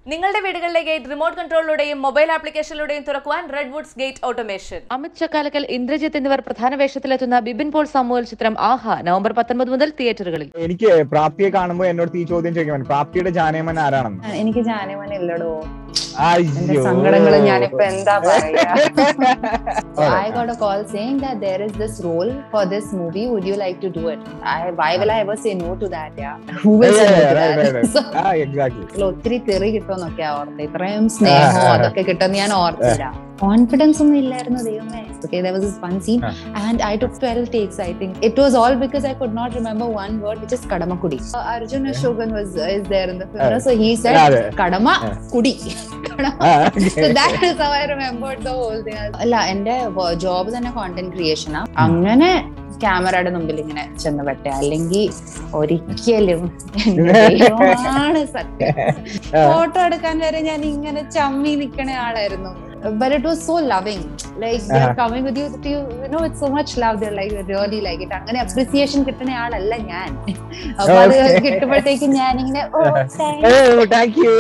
നിങ്ങളുടെ വീടുകളിലെ gate remote കൺട്രോളിലൂടെയും മൊബൈൽ ആപ്ലിക്കേഷനിലൂടെയും തുറക്കുവാൻ Redwoods gate automation Amit Chakkalakkal Indrajith എന്നിവർ പ്രധാന വേഷത്തിലെത്തുന്ന ബിബിൻ പോൾ സാമുവൽ ചിത്രം ആഹ നവംബർ പത്തൊൻപത് മുതൽ തിയേറ്ററുകളിൽ എനിക്ക് പ്രാപ്തിയെ കാണുമ്പോൾ എന്നോട് ഈ ചോദ്യം ചോദിക്കാൻ പ്രാപ്തിയുടെ ജാനേമൻ ആരാണെന്ന് എനിക്ക് ജാനമൻ ഇല്ലടോ എന്റെ അയ്യോ. സങ്കടങ്ങൾ ഞാനിപ്പോ എന്താ പറയാ Alright. I got a call saying that there is this role for this movie. Would you like to do it? I why will I ever say no to that? Yeah. Who will say Yeah, no yeah, to right, right, that? right. So, ആ exactly ഒത്തിരി തെറി കിട്ടുമെന്നൊക്കെയാ ഓർത്ത് ഇത്രയും സ്നേഹമോ അതൊക്കെ കിട്ടുമെന്ന് ഞാൻ ഓർത്തില്ല confidence ഒന്നും ഇല്ലായിരുന്നു ദൈവമേ okay there was this one scene Ah. and I took 12 takes I think it was all because I could not remember one word which is Kadamakudi uh, Arjun Ashokan was is there in the film Ah. so he said അതെ കടമ Ah. കുടി കടമ ആ, So that is how I remembered the whole thing. അല്ല എന്റെ job തന്നെ content ക്രിയേഷനാ അങ്ങനെ ക്യാമറയുടെ മുമ്പിൽ ഇങ്ങനെ ചെന്ന് പറ്റേ അല്ലെങ്കിൽ ഒരിക്കലും എന്റെ ദൈവമാണ് സത്യം ഫോട്ടോ എടുക്കാൻ വരെ ഞാൻ ഇങ്ങനെ ചമ്മി നിക്കണ ആളായിരുന്നു but it was so loving like they're Uh-huh. coming with you to you you know it's so much love they're like really like it അങ്ങനെ അപ്രിസിയേഷൻ കിട്ടുന്ന ആളല്ല ഞാൻ അപ്പൊ അത് Okay. കിട്ടുമ്പോഴത്തേക്കും ഞാനിങ്ങനെ oh thank oh thank you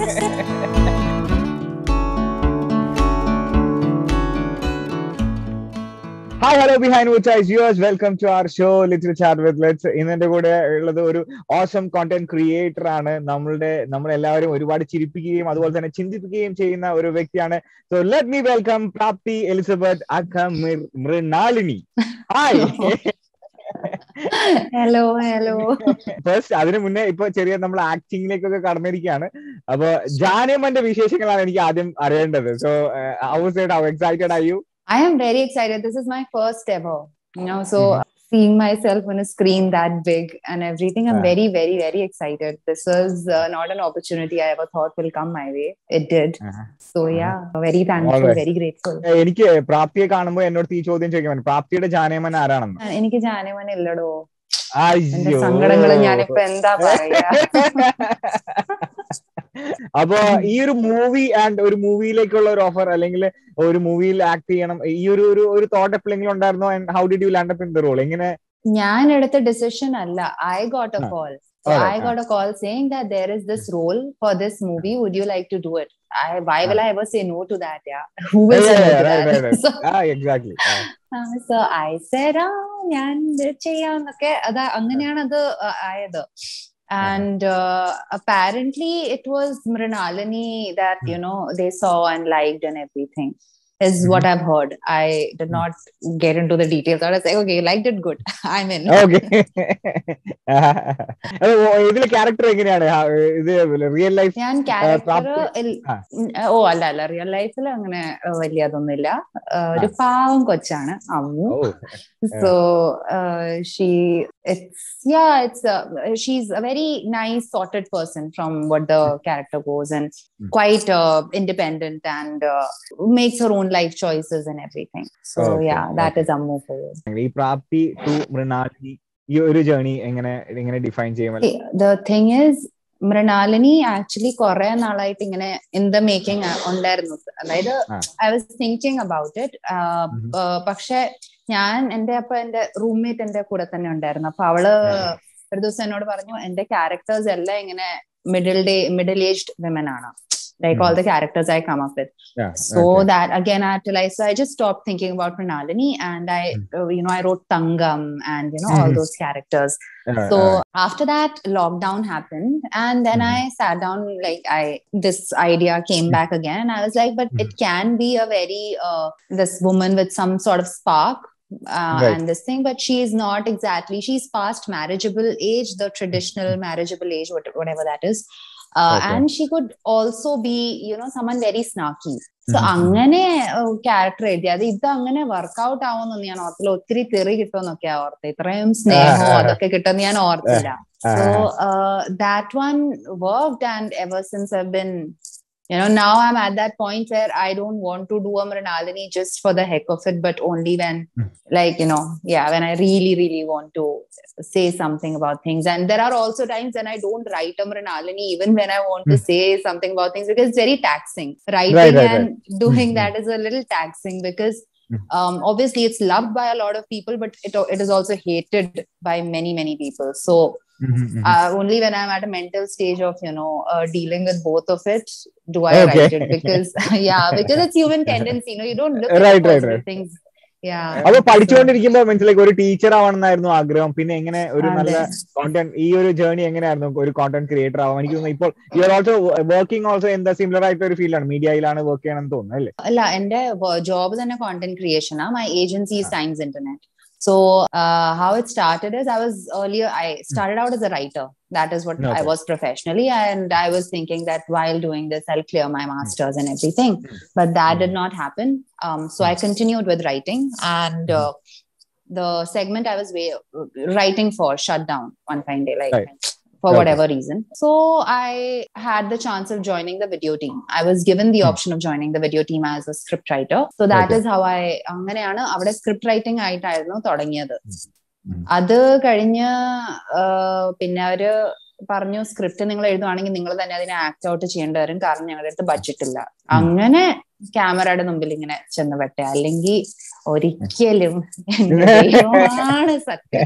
hi hello behind which eyes yours welcome to our show little chat with let's ഇന്നെന്റെ കൂടെ ഉള്ളത് ഒരു ഓസം കോണ്ടന്റ് ക്രിയേറ്റർ ആണ് നമ്മളുടെ നമ്മളെല്ലാവരും ഒരുപാട് ചിരിപ്പിക്കുകയും അതുപോലെ തന്നെ ചിന്തിപ്പിക്കുകയും ചെയ്യുന്ന ഒരു വ്യക്തിയാണ് so let me welcome Prapthi Elizabeth aka Mrinalini hi hello hello first അതിനു മുന്നേ ഇപ്പൊ ചെറിയ നമ്മൾ ആക്ടിങ്ങിലേക്കൊക്കെ കടന്നിരിക്കുകയാണ് അപ്പൊ ജാനേമന്റെ വിശേഷങ്ങളാണ് എനിക്ക് ആദ്യം അറിയേണ്ടത് so how excited are you I am very excited. This is my first ever, you know, so seeing myself on a screen that big and everything, I'm Yeah. very, very, very excited. This was uh, not an opportunity I ever thought will come my way. It did. So, yeah, very thankful, Alright. very grateful. എനിക്ക് പ്രാപ്തിയെ കാണുമ്പോൾ എന്നോട് ഈ ചോദ്യം ചോദിക്കാൻ പ്രാപ്തിയുടെ ജാനേമൻ ആരാണെന്ന് ആ, എനിക്ക് ജാനമൻ ഇല്ലടോ എന്റെ അയ്യോ. സങ്കടങ്ങൾ ഞാനിപ്പോ എന്താ പറയാ അപ്പൊ ഈ ഒരു മൂവി ആൻഡ് ഒരു മൂവിയിലേക്കുള്ള ഒരു ഓഫർ അല്ലെങ്കിൽ ഒരു മൂവിയിൽ ആക്ട് ചെയ്യണം ഈ ഒരു ഒരു ഒരു തോട്ട് എപ്പോഴെങ്കിലും ഉണ്ടായിരുന്നോ and how did you land up in the role എങ്ങനെ ഞാൻ എടുത്ത ഡിസിഷൻ അല്ല ഐ ഗോട്ട് എ ആ. Call Alright, I ah. got a call saying that there is this role for this movie. Would you like to do it? I why will I ever say no to that? Yeah. Who will say no to right, that? right, right. So, ആ exactly uh, so I said, ah, ഞാൻ ഇത് ചെയ്യാന്നൊക്കെ അത് അങ്ങനെയാണ് അത് uh, ആയത് and uh, apparently it was Mrinalini that you know they saw and liked and everything is what I've heard. I did not get into the details. I was like, okay, you liked it, good. I'm in. Okay ഇതിലെ character എങ്ങനെയാണ് ആ, ഇത് real life ഞാൻ character പ്രാപ്തി- ആ. ഓ അല്ല അല്ല real ലൈഫിൽ അങ്ങനെ uh, വലിയ അതൊന്നുമില്ല Uh, ഒരു പാവം കൊച്ചാണ് Ammu so uh, she it's yeah it's uh, she's a very nice sorted person from what the character goes and Mm. quite uh, independent and uh, makes her own life choices and everything so Okay, yeah that okay. is ammu for you ഈ പ്രാപ്തി to മൃണാലിനി ഈ ഒരു journey എങ്ങനെ എങ്ങനെ define ചെയ്യുമല്ലോ See, the thing is Mrinalini actually കുറെ നാളായിട്ട് ഇങ്ങനെ ഇൻ ദ മേക്കിംഗ് ഉണ്ടായിരുന്നു അതായത് ആ. I was thinking about it Mhm. പക്ഷെ ഞാൻ എന്റെ അപ്പൊ എന്റെ റൂംമേറ്റ് എന്റെ കൂടെ തന്നെ ഉണ്ടായിരുന്നു അപ്പൊ അവള് Yeah. ഒരു ദിവസം എന്നോട് പറഞ്ഞു എന്റെ ക്യാരക്ടേഴ്സ് എല്ലാം ഇങ്ങനെ middle day middle aged women ആണ് like all the characters I come up with Yeah, so okay. that again i had to like so i just stopped thinking about Mrinalini and i uh, you know i wrote tangam and you know all Mhm. those characters Uh, so uh, after that lockdown happened and then Mhm. i sat down like i this idea came Mhm. back again and i was like but it can be a very uh, this woman with some sort of spark uh, Right. and this thing but she is not exactly she's past marriageable age the traditional marriageable age what, whatever that is uh, Okay. and she could also be you know someone very snarky so Mhm. അങ്ങനെ ക്യാരക്ടർ എഴുതി അത് ഇത് അങ്ങനെ workout ആവുമെന്ന് ഞാൻ ഓർത്തില്ല ഒത്തിരി തെറി കിട്ടുമെന്നൊക്കെ ഓർത്ത് ഇത്രയും സ്നേഹമോ അതൊക്കെ കിട്ടുമെന്ന് ഞാൻ ഓർത്തില്ല so uh, that one worked and ever since i've been you know now i'm at that point where i don't want to do a mrinalini just for the heck of it but only when Mm. like you know yeah when i really really want to say something about things and there are also times when i don't write a mrinalini even when i want to Mm. say something about things because it's very taxing writing Right, right, and doing Mm, that is a little taxing because Mm. um, obviously it's loved by a lot of people but it, it is also hated by many many people so ഉം, ഉം, ഉം. uh, only when I'm at a mental stage of you know uh, dealing with both of it do I Okay. write it because yeah because it's human tendency you know you don't look at Right, the right, positive right. things yeah അപ്പൊ പഠിച്ചുകൊണ്ടിരിക്കുമ്പോ മനസ്സിലായി ഒരു teacher ആവണമെന്നായിരുന്നു ആഗ്രഹം പിന്നെ എങ്ങനെ ഒരു അതെ. നല്ല content ഈ ഒരു ജേർണി എങ്ങനെയായിരുന്നു ഒരു കോണ്ടന്റ് ക്രിയേറ്റർ ആവാൻ എനിക്ക് തോന്നുന്നു ഇപ്പോൾ you are also working also എന്താ സിമിലർ ആയിട്ടുള്ള ഒരു ഫീൽഡാണ് മീഡിയയിലാണ് വർക്ക് ചെയ്യണമെന്ന് തോന്നുന്നു അല്ലേ അല്ല എന്റെ ജോബ് തന്നെ കോണ്ടന്റ് ക്രിയേഷൻ ആ my agency Times Internet so uh, how it started is i was earlier i started out as a writer that is what i Okay. was professionally and i was thinking that while doing this i'll clear my masters and everything but that did not happen um, so i continued with writing and uh, the segment i was way, writing for shut down one fine day like Right. for Okay. whatever reason so i had the chance of joining the video team i was given the Hmm. option of joining the video team as a script writer so that Okay. is how i അങ്ങനെയാണ് അവിടെ script writing ആയിട്ടായിരുന്നു തുടങ്ങിയത് ഉം. അത് കഴിഞ്ഞ് ആ, പിന്നെ അവര് പറഞ്ഞു സ്ക്രിപ്റ്റ് നിങ്ങൾ എഴുതുവാണെങ്കിൽ നിങ്ങൾ തന്നെ അതിനെ ആക്ട് ഔട്ട് ചെയ്യേണ്ടി വരും കാരണം ഞങ്ങളുടെ അടുത്ത് ബഡ്ജറ്റ് ഇല്ല അങ്ങനെ ക്യാമറയുടെ മുമ്പിൽ ഇങ്ങനെ ചെന്ന് പെട്ടെ അല്ലെങ്കിൽ ഒരിക്കലും എന്റെ ദൈവമാണ് സത്യം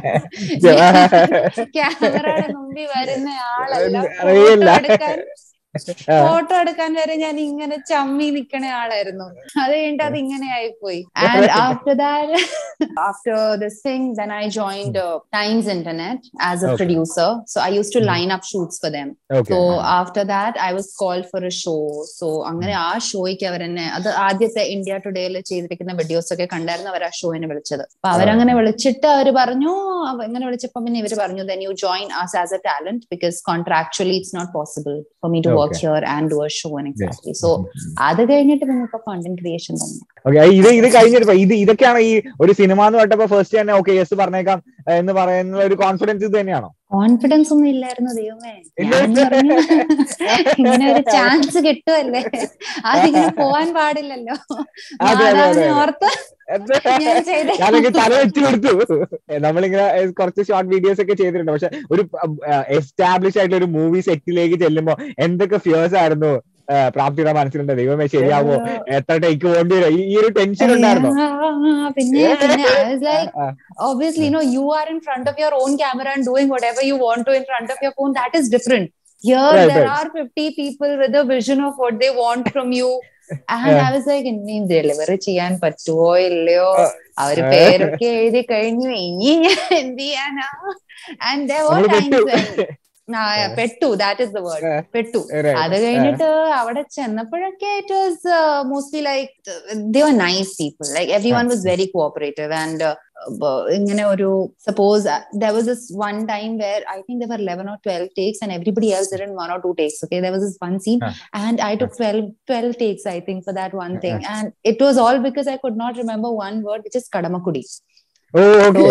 ക്യാമറയുടെ മുമ്പിൽ വരുന്ന ആളല്ല അറിയില്ല. ഫോട്ടോ എടുക്കാൻ ഫോട്ടോ എടുക്കാൻ വരെ ഞാൻ ഇങ്ങനെ ചമ്മി നിക്കണ ആളായിരുന്നു അത് കഴിഞ്ഞിട്ട് അത് ഇങ്ങനെ ആയിപ്പോയി and after that after this thing then I joined Times Internet as a Okay. Producer so I use to Mhm. Line up shoots for them okay so after that I was called for a show so അങ്ങനെ ആ ഷോയ്ക്ക് അവരെന്നെ അത് ആദ്യത്തെ India ടുഡേയിൽ ചെയ്തിരിക്കുന്ന videos ഒക്കെ കണ്ടായിരുന്നു അവർ ആ ഷോയിനെ വിളിച്ചത് അപ്പൊ അവരങ്ങനെ വിളിച്ചിട്ട് അവര് പറഞ്ഞു അവ- ഇങ്ങനെ വിളിച്ചപ്പോ പിന്നെ ഇവര് പറഞ്ഞു then you join as as a talent because contractually it's not possible for me to work Okay. Here and do a show and exactly so അത് കഴിഞ്ഞിട്ട് പിന്നെ ഇപ്പൊ കോണ്ടന്റ് ക്രിയേഷൻ തന്നെ ഓക്കെ ഇത് ഇത് കഴിഞ്ഞിട്ട് ഇത് ഇതൊക്കെയാണ് ഈ ഒരു സിനിമ എന്ന് പറഞ്ഞപ്പോ ഫസ്റ്റ് തന്നെ ഓക്കെ യെസ് പറഞ്ഞേക്കാം ഏഹ് എന്ന് പറയുന്ന ഒരു കോൺഫിഡൻസ് ഇത് തന്നെയാണോ കോൺഫിഡൻസ് ഒന്നും ഇല്ലായിരുന്നു ദൈവമേ ഇല്ല. ഞാൻ പറഞ്ഞു ഇങ്ങനെ ഒരു ചാൻസ് കിട്ടുമല്ലേ അതിങ്ങനെ പോവാൻ പാടില്ലല്ലോ അതെ, അതെ, അതെ. മാതാവിനെ ഓർത്ത് ഞാൻ ചെയ്തേ. ഞാനൊക്കെ തല വെച്ച് കൊടുത്തു നമ്മളിങ്ങനെ ഏഹ് കുറച്ച് ഷോർട്ട് വീഡിയോസ് ഒക്കെ ചെയ്തിട്ടുണ്ട് പക്ഷെ ഒരു എസ്റ്റാബ്ലിഷ് ആയിട്ടുള്ള ഒരു മൂവി സെറ്റിലേക്ക് ചെല്ലുമ്പോ എന്തൊക്കെ ഫിയേഴ്സ് ആയിരുന്നു ഏഹ് പ്രാപ്തിയുടെ മനസ്സിലുണ്ട് ദൈവമേ ശരിയാവോ എത്ര ടേക്ക് പോകേണ്ടി വരും ഈ- ഈ ഒരു ടെൻഷൻ ഉണ്ടായിരുന്നോ ആ, പിന്നെ പിന്നെ ലൈക്ക് ആ, obviously you know you are in front of your own camera and doing whatever you want to in front of your phone that is different here Right, there right. are 50 people with a vision of what they want from you and Yeah. i was like ഇനി delivery ചെയ്യാൻ പറ്റുമോ ഇല്ലയോ ആ. അവര് ആ. പേരൊക്കെ എഴുതി കഴിഞ്ഞു ഇനി ഞാൻ എന്ത് ചെയ്യാനാ ആൻഡ് there were നമ്മള് times പെട്ടു. when ആ, പെട്ടു ദാറ്റ് ഇസ് ദ വേർഡ് ആ. പെട്ടു Right. അത് കഴിഞ്ഞിട്ട് അവിടെ ചെന്നപ്പോഴൊക്കെ it was mostly like they were nice people like every one was very cooperative and ഇങ്ങനെ ഒരു suppose there was this one time where I think there eleven or twelve takes and everybody else did one or two takes okay there was this one scene Ah. And I took twelve twelve takes I think for that one thing and it was all because I could not remember one word which is Kadamakudi oh okay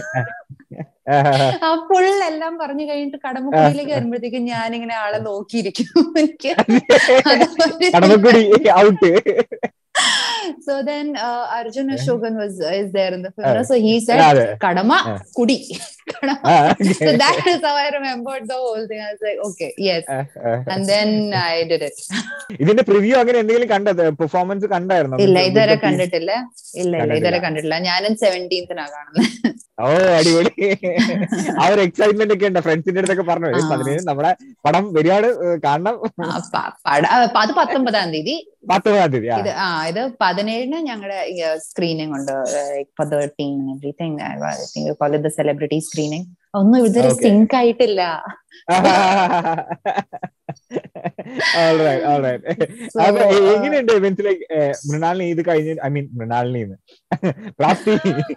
ആ full എല്ലാം പറഞ്ഞു കഴിഞ്ഞിട്ട് കടമക്കുടിയിലേക്ക് വരുമ്പോഴത്തേക്കും ഞാനിങ്ങനെ ആളെ നോക്കിയിരിക്കും എനിക്ക് അതൊരു- Kadamakudi out so then uh, Arjun Ashokan was is there in the film. Uh, so he said അതെ Kadama Uh. Kudi. Kadama. ആ, So that is how I remembered the whole thing. I was like, okay, yes. ആ, ആ. And then I did it. ഇതിന്റെ preview അങ്ങനെ എന്തെങ്കിലും കണ്ടത് performance കണ്ടായിരുന്നോ ഇല്ല With ഇതുവരെ the കണ്ടിട്ടില്ല ഇല്ല ഇല്ല ഇതുവരെ കണ്ടിട്ടില്ല ഞാനും സെവൻറ്റീൻത്തിനാ കാണുന്നത് ഓ അടിപൊളി ആ ഒരു എക്സൈറ്റ്മെന്റ് ഒക്കെ ഉണ്ട് ഫ്രണ്ട്സിന്റെ അടുത്തൊക്കെ പറഞ്ഞു "ഏയ്, ആ. പതിനേഴ് നമ്മുടെ പടം വരികയാണ് ഏഹ് കാണണം ആ, പ- പട- ആ, അത് പത്തൊമ്പതാം തീയതി പത്തൊമ്പതാം തീയതി ആ. ഇത് ആ ഇത് പതിനേഴിന് ഞങ്ങളുടെ സ്ക്രീനിങ് ഉണ്ട് for the team everything the celebrity screening ഒന്നും ഇതുവരെ Okay. സിങ്ക് ആയിട്ടില്ല Alright, alright. So, അപ്പൊ എ- uh, എങ്ങനെയുണ്ട് മീൻസ് ലൈക്ക് മൃണാളിനി ഇത് കഴിഞ്ഞ് ഐ മീൻ മൃണാളിനി പ്രാപ്തി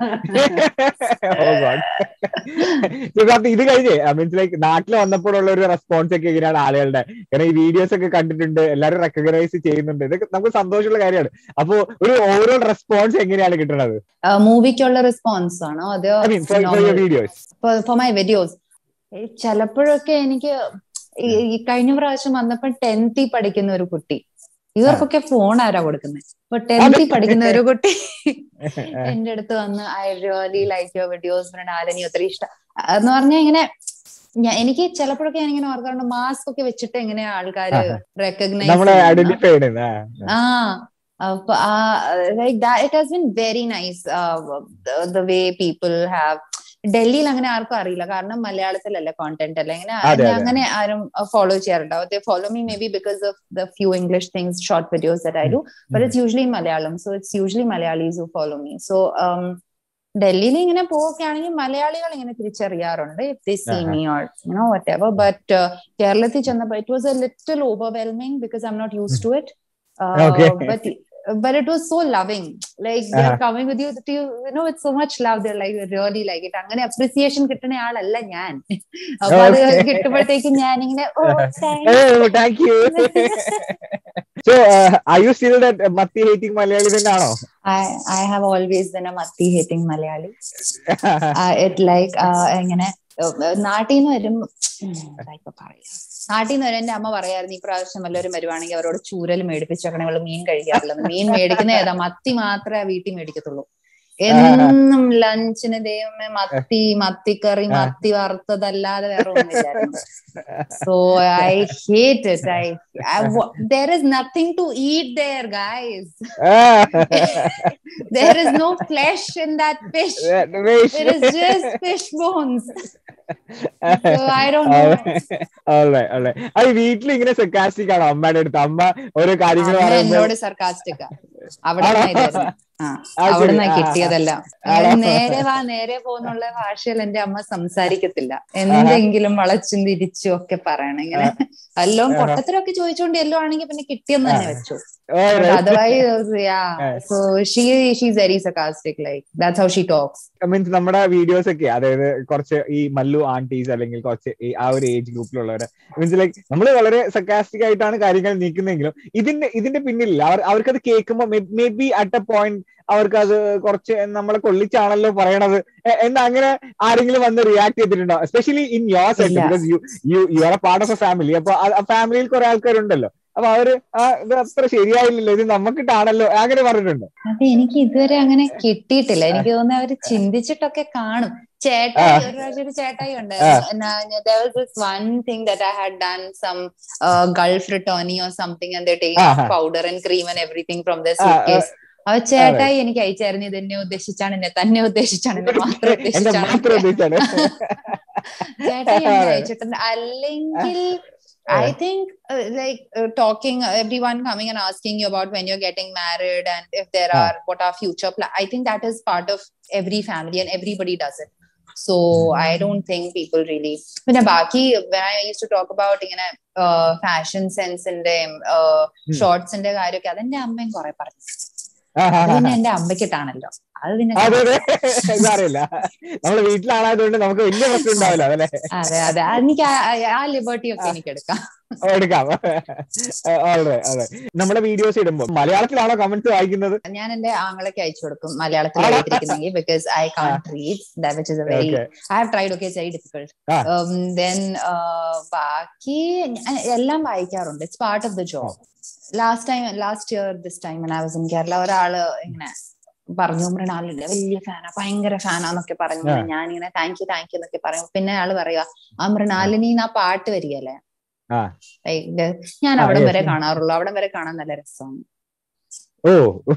ഓ ഗോഡ് പ്രാപ്തി ഇത് കഴിഞ്ഞ് മീൻസ് ലൈക്ക് നാട്ടിൽ വന്നപ്പോഴുള്ള ഒരു റെസ്പോൺസ് ഒക്കെ എങ്ങനെയാണ് ആളുകളുടെ കാരണം ഈ വീഡിയോസ് ഒക്കെ കണ്ടിട്ടുണ്ട് എല്ലാവരും റെക്കഗ്നൈസ് ചെയ്യുന്നുണ്ട് ഇതൊക്കെ നമുക്ക് സന്തോഷമുള്ള കാര്യമാണ് അപ്പൊ ഒരു ഓവറോൾ റെസ്പോൺസ് എങ്ങനെയാണ് കിട്ടുന്നത് മൂവിക്കുള്ള റെസ്പോൺസ് ആണോ അതെയോ I mean for your videos for my videos ചിലപ്പോഴൊക്കെ എനിക്ക് ഈ- ഈ കഴിഞ്ഞ പ്രാവശ്യം വന്നപ്പോ ടെൻത്തിൽ പഠിക്കുന്ന ഒരു കുട്ടി ഇവർക്കൊക്കെ ഫോൺ ആരാ കൊടുക്കുന്നത് അപ്പൊ ടെൻത്തിൽ പഠിക്കുന്ന ഒരു കുട്ടി എന്റെ അടുത്ത് വന്ന് I really like your videos Mrinalini ഒത്തിരി ഇഷ്ടം എന്ന് പറഞ്ഞാൽ ഇങ്ങനെ ഞാൻ എനിക്ക് ചിലപ്പോഴൊക്കെ ഞാൻ ഇങ്ങനെ ഓർക്കാറുണ്ട് മാസ്ക് ഒക്കെ വെച്ചിട്ട് എങ്ങനെ ആൾക്കാര് റെക്കഗ്നൈസ് നമ്മളെ ഐഡന്റിഫൈ ചെയ്യുന്നത് ആ അപ്പൊ ആ like that it has been very nice the way people have ഡൽഹിയിൽ അങ്ങനെ ആർക്കും അറിയില്ല കാരണം മലയാളത്തിലല്ല കോണ്ടന്റ് അല്ല ഇങ്ങനെ അതെ, എന്നെ അതെ. അങ്ങനെ ആരും ഫോളോ ചെയ്യാറുണ്ടാവും they follow me maybe because of the few English things short videos that I do but it's usually Malayalam so it's usually Malayalees who follow me so ഡൽഹിയിൽ ഇങ്ങനെ പോവുകയാണെങ്കിൽ മലയാളികൾ ഇങ്ങനെ തിരിച്ചറിയാറുണ്ട് ഇഫ് ദേ സീ ആഹാ. Me or you know whatever but കേരളത്തിൽ ചെന്നപ്പോൾ it was a little overwhelming because I am not use to it Okay. But but it was so loving like they're coming with you that you you know it's so much love they're like really like it അങ്ങനെ appreciation കിട്ടുന്ന ആളല്ല ഞാൻ അപ്പൊ അത് Okay. കിട്ടുമ്പോഴത്തേക്കും ഞാൻ ഇങ്ങനെ ഓ Oh, thank you. so, uh, are you still that മത്തി hating Malayali തന്നെയാണോ I I have always been a മത്തി hating Malayali it like uh, ഇങ്ങനെ നാട്ടിൽ നിന്ന് വരും ഇപ്പൊ പറയാം നാട്ടിൽ നിന്ന് വരും എന്റെ അമ്മ പറയായിരുന്നു ഈ പ്രാവശ്യം വല്ലവരും വരുവാണെങ്കിൽ അവരോട് ചൂരൽ മേടിപ്പിച്ചേക്കണേ അവള് മീൻ കഴിക്കാറില്ലെന്ന് മീൻ മേടിക്കുന്ന ഏതാ മത്തി മാത്രമേ ആ വീട്ടിൽ മേടിക്കത്തുള്ളൂ എന്നും ലഞ്ചിന് ദൈവമേ മത്തി മത്തിക്കറി മത്തി വറുത്തതല്ലാതെ വേറെ ഒന്നുമില്ലായിരുന്നു so I hate it I there is nothing to eat there guys there is no flesh in that fish. It is just fish bones. So I don't know. അത് വീട്ടിൽ ഇങ്ങനെ സെക്കാസ്റ്റിക് ആണോ അമ്മയുടെ അടുത്ത് അമ്മ ഓരോ കാര്യങ്ങൾ അമ്മ പറയുമ്പോൾ എന്നോട് സർക്കാസ്റ്റിക്ക അവിടെ ആണോ? ഇതായിരുന്നു ആ ആ, ശരി. അവിടുന്ന് ആ, ആ. കിട്ടിയതെല്ലാം ആണോ? നേരെ വാ നേരെ പോന്നുള്ള ഭാഷയിൽ എന്റെ അമ്മ സംസാരിക്കത്തില്ല എന്തെങ്കിലും വളച്ചും തിരിച്ചും ഒക്കെ പറയണം ഇങ്ങനെ എല്ലാം ആഹാ. പൊട്ടത്തരൊക്കെ ചോദിച്ചോണ്ട് എല്ലോ ആണെങ്കിൽ പിന്നെ കിട്ടിയെന്ന് തന്നെ വെച്ചു Oh, right. Otherwise yeah Yes. so she she's very sarcastic like that's how she talks means നമ്മുടെ വീഡിയോസ് ഒക്കെ അതായത് കുറച്ച് ഈ മല്ലു ആന്റീസ് അല്ലെങ്കിൽ കുറച്ച് ഈ ആ ഒരു ഏജ് ഗ്രൂപ്പിലുള്ളവര് മീൻസ് ലൈക്ക് നമ്മൾ വളരെ സക്കാസ്റ്റിക് ആയിട്ടാണ് കാര്യങ്ങൾ നീക്കുന്നെങ്കിലും ഇതിന്റെ ഇതിന്റെ പിന്നിൽ അവർ അവർക്കത് കേൾക്കുമ്പോൾ maybe at a point അവർക്ക് അത് കുറച്ച് നമ്മളെ കൊള്ളിച്ചാണല്ലോ പറയണത് എ- എന്ന് അങ്ങനെ ആരെങ്കിലും വന്ന് റിയാക്ട് ചെയ്തിട്ടുണ്ടോ എസ്പെഷ്യലി ഇൻ യോർ സെറ്റ് ഇല്ല. Because you you you are a part of a family അപ്പൊ ആ ഫാമിലിയിൽ കുറെ ആൾക്കാരുണ്ടല്ലോ അപ്പൊ അവര് ആ ഇത് അത്ര ശരിയായില്ലല്ലോ ഇത് നമുക്കിട്ടാണല്ലോ അങ്ങനെ പറഞ്ഞിട്ടുണ്ടോ അത് എനിക്ക് ഇതുവരെ അങ്ങനെ കിട്ടിയിട്ടില്ല എനിക്ക് തോന്നുന്നു അവര് ചിന്തിച്ചിട്ടൊക്കെ കാണും ചേട്ടായി ആ. ഒരു പ്രാവശ്യം ഒരു ചേട്ടായി ആ. ഉണ്ടായിരുന്നു one thing that I had done some Gulf returnee or something and take ആഹാ. Powder and cream and everything from the ആ, ആ. കേസ് അവ ചേട്ടായി എനിക്ക് അയച്ചായിരുന്നു ഇത് എന്നെ ഉദ്ദേശിച്ചാണ് എന്നെ തന്നെ ഉദ്ദേശിച്ചാണ് എന്നെ മാത്രം എന്റെ ഉദ്ദേശിച്ചാണ് മാത്രം ഉദ്ദേശിച്ചാണ് ചേട്ടായി എനിക്ക് അതെ. അയച്ചിട്ടുണ്ട് അല്ലെങ്കിൽ I think uh, like uh, talking, uh, everyone coming and asking you about when you're getting married and if there Ah. are what are future plans. I think that is part of every family and everybody does it. So I don't think people really. പിന്നെ ബാക്കി when I used to talk about ഇങ്ങനെ fashion സെൻസിന്റെയും ഷോർട്സിന്റെ കാര്യമൊക്കെ അതെന്റെ അമ്മയും കുറെ പറഞ്ഞു അത് പിന്നെ എന്റെ അമ്മയ്ക്കിട്ടാണല്ലോ അത് പിന്നെ അതെ അതെ സാറില്ല നമ്മള് വീട്ടിലാണായതുകൊണ്ട് നമുക്ക് വലിയ പ്രശ്നം ഉണ്ടാവില്ല അതല്ലേ അതെ അതെ എനിക്ക് ആ- ആ- ആ ലിബർട്ടി ഒക്കെ എനിക്ക് എടുക്കാം എടുക്കാം അതെ അതെ നമ്മുടെ വീഡിയോസ് ഇടുമ്പോൾ മലയാളത്തിലാണോ കമന്റ്സ് വായിക്കുന്നത് ഞാൻ എന്റെ ആങ്ങളൊക്കെ അയച്ചു കൊടുക്കും മലയാളത്തിൽ എഴുതിയിരിക്കുന്നെങ്കിൽ because I can't read that which is a very Okay. I have tried okay very difficult ആ. ദെൻ ബാക്കി ഞാൻ എല്ലാം വായിക്കാറുണ്ട് it's part of the job last time last year this time I was in Kerala ഒരാള് ഇങ്ങനെ പറഞ്ഞു മൃണാലിന്റെ വലിയ ഫാനാ ഭയങ്കര ഫാനാന്നൊക്കെ പറഞ്ഞു ആ. ഞാനിങ്ങനെ താങ്ക് യു താങ്ക് യു എന്നൊക്കെ പറയും പിന്നെ ആള് പറയാ ആ മൃണാലിനി ആ പാട്ട് വരികയല്ലേ ആ. Like, ഞാൻ ആ, അവിടം yes. വരെ കാണാറുള്ളൂ അവിടം വരെ കാണാൻ നല്ല രസമാണ് ഓ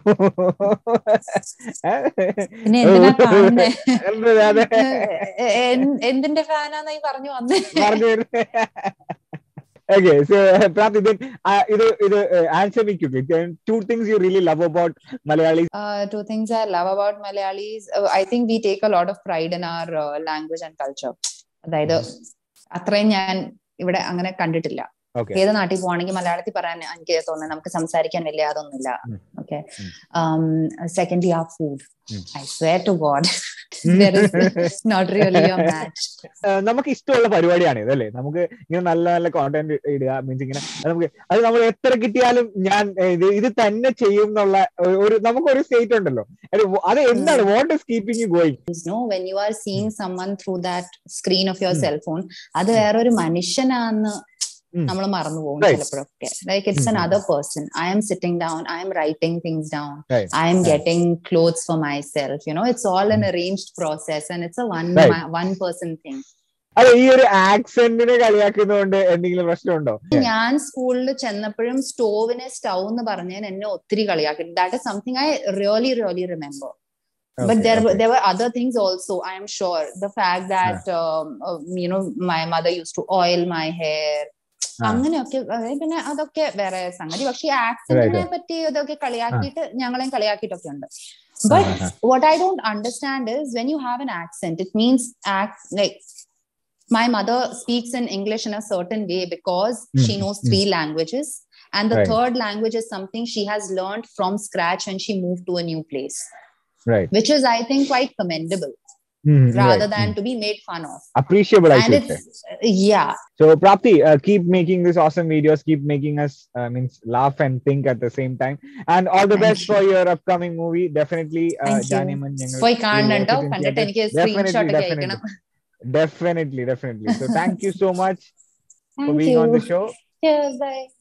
പിന്നെ എന്തിനാ കാണുന്നേ അതെ എ- എൻ- എന്തിന്റെ ഫാനാന്നായി പറഞ്ഞു വന്നേ പറഞ്ഞു ഓക്കെ സോ പ്രാപ്തി then, ആ, ഇത് ഇത് answer me quickly two things you really love about Malayali Uh, two things I love about Malayalis. Uh, I think we take a lot of pride in our uh, language and culture. അതായത് അത്രയും ഞാൻ ഇവിടെ അങ്ങനെ കണ്ടിട്ടില്ല okay ഏത് നാട്ടിൽ പോവാണെങ്കിൽ മലയാളത്തിൽ പറയാൻ എനിക്ക് തോന്നുന്നത് നമുക്ക് സംസാരിക്കാൻ വലിയ അതൊന്നുമില്ല ഉം. ഓക്കെ ഉം. സെക്കൻഡ്ലി ആ ഫുഡ് ഉം. I swear to God not really a match നമുക്ക് ഇഷ്ടമുള്ള പരിപാടിയാണ് ഇത് അല്ലേ നമുക്ക് ഇങ്ങനെ നല്ല നല്ല കോണ്ടന്റ് ഇടുക മീൻസ് ഇങ്ങനെ അത് നമുക്ക് അത് നമ്മൾ എത്ര കിട്ടിയാലും ഞാൻ ഏ, ഇത് ഇത് തന്നെ ചെയ്യും എന്നുള്ള ഒരു- ഒരു നമുക്കൊരു സ്റ്റേറ്റ് ഉണ്ടല്ലോ അത് വ- അത് എന്താണ് what is keeping you going no when you are seeing someone through that screen of your ഉം. സെൽഫോൺ അത് വേറൊരു മനുഷ്യനാന്ന് ഉം. നമ്മൾ മറന്നു പോകും Right. ചിലപ്പോഴൊക്കെ ലൈക്ക് ഇറ്റ്സ് ഉം. Another person I am sitting down I am writing things down Right. I am Right. getting clothes for myself. You know, it's all an arranged process and it's a one Right. ma- one person thing. അതെ ഈ ഒരു ആക്സെന്റിനെ കളിയാക്കുന്നതുകൊണ്ട് എന്തെങ്കിലും പ്രശ്നമുണ്ടോ ഞാൻ സ്കൂളിൽ ചെന്നപ്പോഴും സ്റ്റോവിനെ stove എന്ന് പറഞ്ഞാൽ എന്നെ ഒത്തിരി കളിയാക്കി that is something I really really remember but Okay, there were okay. there were other things also i am sure the fact that um, uh, you know my mother used to oil my hair ആ. അങ്ങനെയൊക്കെ അതായത് പിന്നെ അതൊക്കെ വേറെ സംഗതി പക്ഷെ ഈ ആക്സിഡന്റിനെ പറ്റി ഇതൊക്കെ കളിയാക്കിയിട്ട് ഞങ്ങളെയും കളിയാക്കിയിട്ടൊക്കെ ഉണ്ട് ബട്ട് ആ, ആ. what i don't understand is when you have an accent it means act like my mother speaks in english in a certain way because she Mm, knows mm. three languages and the Right. third language is something she has learned from scratch when she moved to a new place Right. which is i think quite commendable Mm, rather right. than Mm. to be made fun of appreciable, I and should say. it's uh, yeah So Prapti, uh, keep making these awesome videos. Keep making us uh, means laugh and think at the same time. And all the Thank best you. for your upcoming movie. Definitely, uh, Thank you. Janiman, ഞങ്ങൾ പോയി will കാണണം watch കേട്ടോ it in കണ്ടിട്ട് theater. എനിക്ക് Definitely, screenshot ഒക്കെ definitely. അയക്കണം Definitely, definitely. So thank you so much for Thank being on the you. show. Cheers, bye